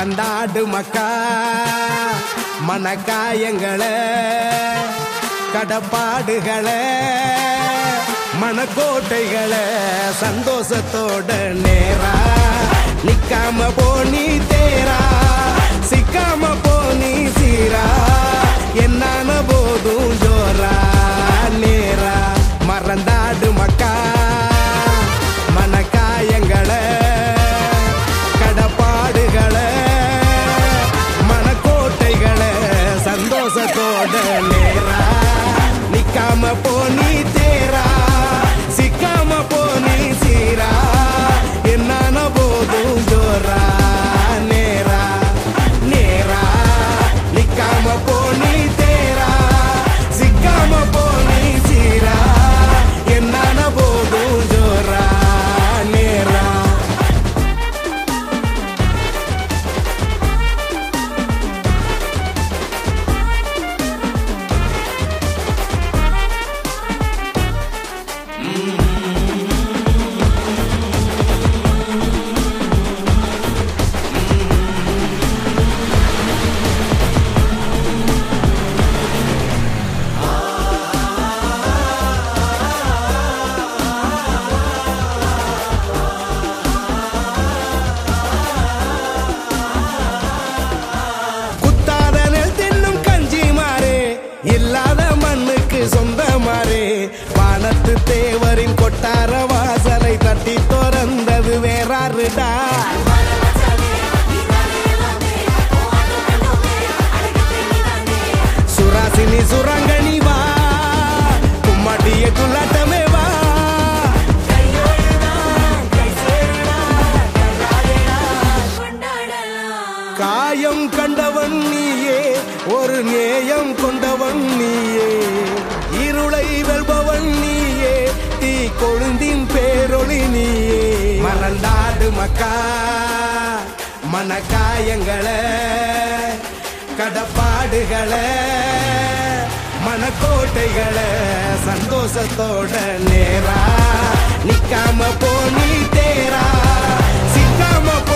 மறந்தாடு மக்கா மனக்காயங்களை கடப்பாடுகளை மனக்கோட்டைகளை சந்தோஷத்தோட நேரா நிக்காம போனி தேரா சிக்காம போனி சீரா என்னான போதும் ஜோரா நேரா மறந்தாடு மக்கா மனக்காயங்களை கடப்பாடுகளை மனக்கோட்டைகளை சந்தோஷத்தோட நேரா நிக்காம போனி தேரா சிக்காம போனி சீரா என்னான போதும் ஜோரா நேரா நேரா நிக்காம போனி தேரா சிக்காம போனி சீரா என்னான போதும் ஜோரா நேரா குத்தாத நெல் தின்னும் கஞ்சி மாறே இல்லாத மண்ணுக்கு சொந்த மாறே வானத்து தேவரின் கொட்டார வாசலை தட்டி திறந்தது வேறாருடா சுராசினி சுரங்கனி வா கும்மாட்டிய குள்ளாட்டமே வா காயம் கண்டவன் நீயே ஒரு நேயம் கொண்டவன் நீயே இருளை வெல்பவன் நீயே தீ கொழுந்தின் பேரொளி நீயே மறந்தாடு மக்கா மனக்காயங்களை கடப்பாடுகளை மனக்கோட்டைகளை சந்தோஷத்தோட நேரா நிக்காம போனி தேரா சிக்காம